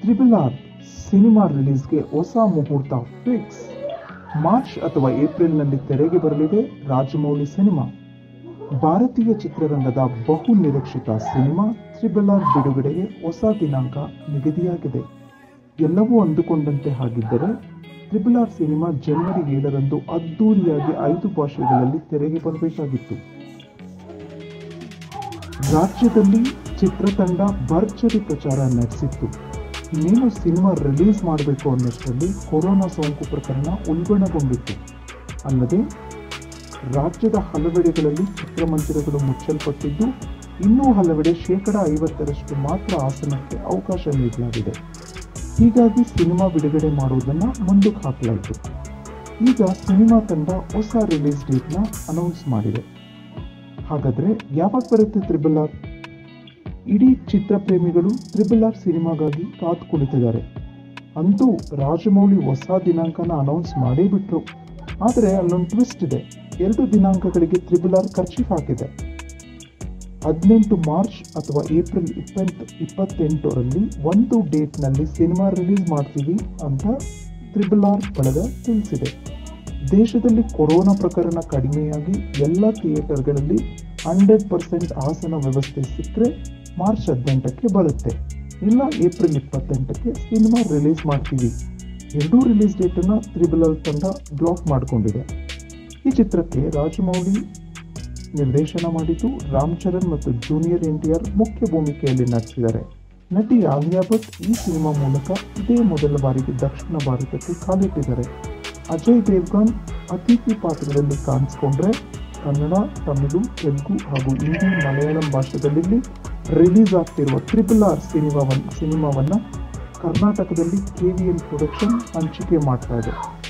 triple R cinema ರಿಲೀಸ್ಗೆ ಹೊಸ ಮುಹೂರ್ತ fix March ಅಥವಾ ಏಪ್ರಿಲ್ನಲ್ಲಿ ತೆರೆಗೆ ಬರಲಿದೆ ರಾಜಮೌಳಿ ಸಿನಿಮಾ ಭಾರತೀಯ ಚಿತ್ರರಂಗದ ಬಹು ನಿರೀಕ್ಷಿತ ಸಿನಿಮಾ ತ್ರಿಬಲ್ ಆರ್ ಬಿಡುಗಡೆಗೆ ಹೊಸ ದಿನಾಂಕ ನಿಗದಿಯಾಗಿದೆ ಎಲ್ಲವೂ ಅಂದುಕೊಂಡಂತೆ ಹಾಗಿದ್ದರೆ ತ್ರಿಬಲ್ ಆರ್ ಸಿನಿಮಾ ಜನವರಿ ಏಳರಂದು ಅದ್ದೂರಿಯಾಗಿ ಐದು ಭಾಷೆಗಳಲ್ಲಿ ತೆರೆಗೆ ಬರಬೇಕಾಗಿತ್ತು ರಾಜ್ಯದಲ್ಲಿ ಚಿತ್ರತಂಡ ಭರ್ಜರಿ ಪ್ರಚಾರ ನಡೆಸಿತ್ತು ಇನ್ನೇನು ಸಿನಿಮಾ ರಿಲೀಸ್ ಮಾಡಬೇಕು ಅನ್ನೋಷ್ಟರಲ್ಲಿ ಕೊರೋನಾ ಸೋಂಕು ಪ್ರಕರಣ ಉಲ್ಬಣಗೊಂಡಿತ್ತು ಅಲ್ಲದೆ ರಾಜ್ಯದ ಹಲವೆಡೆಗಳಲ್ಲಿ ಚಿತ್ರಮಂದಿರಗಳು ಮುಚ್ಚಲ್ಪಟ್ಟಿದ್ದು ಇನ್ನೂ ಹಲವೆಡೆ ಶೇಕಡ ಐವತ್ತರಷ್ಟು ಮಾತ್ರ ಆಸನಕ್ಕೆ ಅವಕಾಶ ನೀಡಲಾಗಿದೆ ಹೀಗಾಗಿ ಸಿನಿಮಾ ಬಿಡುಗಡೆ ಮಾಡುವುದನ್ನು ಮುಂದಕ್ಕೆ ಹಾಕಲಾಯಿತು ಈಗ ಸಿನಿಮಾ ತಂಡ ಹೊಸ ರಿಲೀಸ್ ಡೇಟ್ನ ಅನೌನ್ಸ್ ಮಾಡಿದೆ ಹಾಗಾದ್ರೆ ಯಾವಾಗ ಬರುತ್ತೆ ತ್ರಿಬಲ್ ಆರ್ ಇಡೀ ಚಿತ್ರಪ್ರೇಮಿಗಳು ತ್ರಿಬಲ್ ಆರ್ ಸಿನಿಮಾಗಾಗಿ ಕಾದು ಕುಳಿತಿದ್ದಾರೆ ಅಂತೂ ರಾಜಮೌಳಿ ಹೊಸ ದಿನಾಂಕನ ಅನೌನ್ಸ್ ಮಾಡೇ ಬಿಟ್ರು ಆದರೆ ಅಲ್ಲೊಂದು ಟ್ವಿಸ್ಟ್ ಇದೆ ಎರಡು ದಿನಾಂಕಗಳಿಗೆ ತ್ರಿಬಲ್ ಆರ್ ಖರ್ಚೀಫ್ ಹಾಕಿದೆ ಹದಿನೆಂಟು ಮಾರ್ಚ್ ಅಥವಾ ಏಪ್ರಿಲ್ ಇಪ್ಪತ್ತು ಇಪ್ಪತ್ತೆಂಟರಲ್ಲಿ ಒಂದು ಡೇಟ್ನಲ್ಲಿ ಸಿನಿಮಾ ರಿಲೀಸ್ ಮಾಡ್ತೀವಿ ಅಂತ ತ್ರಿಬಲ್ ಆರ್ ಬಳಗ ತಿಳಿಸಿದೆ ದೇಶದಲ್ಲಿ ಕೊರೋನಾ ಪ್ರಕರಣ ಕಡಿಮೆಯಾಗಿ ಎಲ್ಲ ಥಿಯೇಟರ್ಗಳಲ್ಲಿ ಹಂಡ್ರೆಡ್ ಪರ್ಸೆಂಟ್ ಆಸನ ವ್ಯವಸ್ಥೆ ಸಿಕ್ಕರೆ ಮಾರ್ಚ್ ಹದಿನೆಂಟಕ್ಕೆ ಬರುತ್ತೆ ಇಲ್ಲ ಏಪ್ರಿಲ್ ಇಪ್ಪತ್ತೆಂಟಕ್ಕೆ ಸಿನಿಮಾ ರಿಲೀಸ್ ಮಾಡ್ತೀವಿ ಎರಡೂ ರಿಲೀಸ್ ಡೇಟನ್ನು ತ್ರಿಬಲ್ ಆರ್ ತಂಡ ಬ್ಲಾಕ್ ಮಾಡಿಕೊಂಡಿದೆ ಈ ಚಿತ್ರಕ್ಕೆ ರಾಜಮೌಳಿ ನಿರ್ದೇಶನ ಮಾಡಿದ್ದು ರಾಮ್ ಚರಣ್ ಮತ್ತು ಜೂನಿಯರ್ ಎನ್ ಟಿ ಆರ್ ಮುಖ್ಯ ಭೂಮಿಕೆಯಲ್ಲಿ ನಟಿಸಿದ್ದಾರೆ ನಟಿ ಆಲಿಯಾ ಭಟ್ ಈ ಸಿನಿಮಾ ಮೂಲಕ ಇದೇ ಮೊದಲ ಬಾರಿಗೆ ದಕ್ಷಿಣ ಭಾರತಕ್ಕೆ ಕಾಲಿಟ್ಟಿದ್ದಾರೆ ಅಜಯ್ ದೇವ್ಗನ್ ಅತಿಥಿ ಪಾತ್ರದಲ್ಲಿ ಕಾಣಿಸ್ಕೊಂಡ್ರೆ ಕನ್ನಡ ತಮಿಳು ತೆಲುಗು ಹಾಗೂ ಹಿಂದಿ ಮಲಯಾಳಂ ಭಾಷೆಗಳಲ್ಲಿ ರಿಲೀಸ್ ಆಗ್ತಿರುವ ಟ್ರಿಪಲ್ ಆರ್ ಸಿನಿಮಾವನ್ನು ಸಿನಿಮಾವನ್ನು ಕರ್ನಾಟಕದಲ್ಲಿ ಕೆ ವಿ ಎನ್ ಪ್ರೊಡಕ್ಷನ್ ಹಂಚಿಕೆ ಮಾಡ್ತಾ ಇದೆ